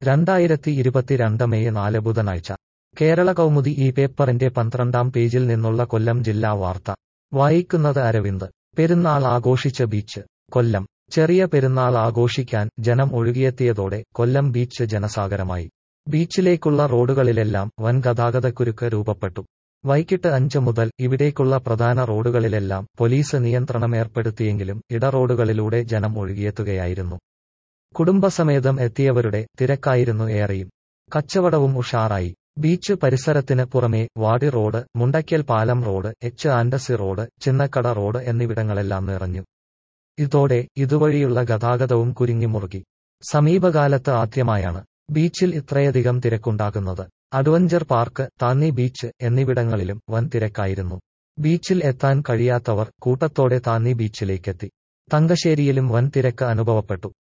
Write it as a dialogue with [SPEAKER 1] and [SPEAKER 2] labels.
[SPEAKER 1] രണ്ടായിരത്തി ഇരുപത്തിരണ്ട് മെയ് നാല് ബുധനാഴ്ച കേരള കൗമുദി ഈ പേപ്പറിന്റെ പന്ത്രണ്ടാം പേജിൽ നിന്നുള്ള കൊല്ലം ജില്ലാ വാർത്ത വായിക്കുന്നത് അരവിന്ദ് പെരുന്നാൾ ആഘോഷിച്ച ബീച്ച് കൊല്ലം ചെറിയ പെരുന്നാൾ ആഘോഷിക്കാൻ ജനം ഒഴുകിയെത്തിയതോടെ കൊല്ലം ബീച്ച് ജനസാഗരമായി ബീച്ചിലേക്കുള്ള റോഡുകളിലെല്ലാം വൻ ഗതാഗതക്കുരുക്ക് രൂപപ്പെട്ടു വൈകിട്ട് അഞ്ച് മുതൽ ഇവിടേക്കുള്ള പ്രധാന റോഡുകളിലെല്ലാം പോലീസ് നിയന്ത്രണമേർപ്പെടുത്തിയെങ്കിലും ഇടറോഡുകളിലൂടെ ജനം ഒഴുകിയെത്തുകയായിരുന്നു കുടുംബസമേതം എത്തിയവരുടെ തിരക്കായിരുന്നു ഏറെയും കച്ചവടവും ഉഷാറായി ബീച്ച് പരിസരത്തിന് പുറമെ വാടി റോഡ് മുണ്ടയ്ക്കൽ പാലം road H and C road Chinnakkada road എന്നിവിടങ്ങളെല്ലാം നിറഞ്ഞു ഇതോടെ ഇതുവഴിയുള്ള ഗതാഗതവും കുരുങ്ങിമുറുകി സമീപകാലത്ത് ആദ്യമായാണ് ബീച്ചിൽ ഇത്രയധികം തിരക്കുണ്ടാകുന്നത് അഡ്വഞ്ചർ പാർക്ക് താന്നി ബീച്ച് എന്നിവിടങ്ങളിലും വൻ തിരക്കായിരുന്നു ബീച്ചിൽ എത്താൻ കഴിയാത്തവർ കൂട്ടത്തോടെ താന്നി ബീച്ചിലേക്കെത്തി തങ്കശ്ശേരിയിലും വൻ തിരക്ക് അനുഭവപ്പെട്ടു